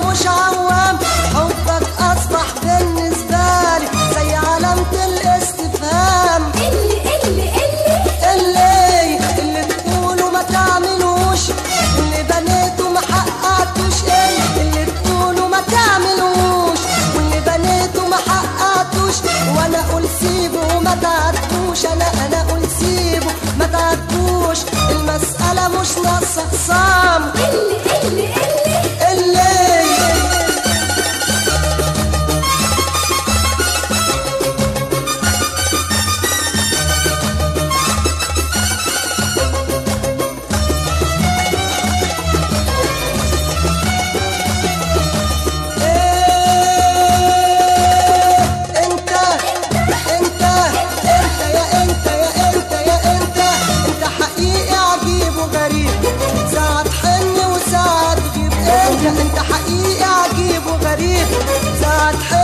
مش عوام حبك اصبح بالنسبه لي زي علامه الاستفهام اللي اللي اللي اللي اللي تقولوا ما تعملوش اللي بنيته ما حققتوش اللي, اللي تقولوا ما تعملوش واللي بنيته ما حققتوش وانا اقول سيبه وما تعدوش انا انا اقول سيبه ما تعدوش المسألة مش ناقصة خصام اللي اللي اللي اللي إيه انت انت انت يا انت يا انت يا انت انت حقيقي عجيب وغريب ساعة تحن وساعة تجيب انت انت حقيقي عجيب وغريب ساعة تحن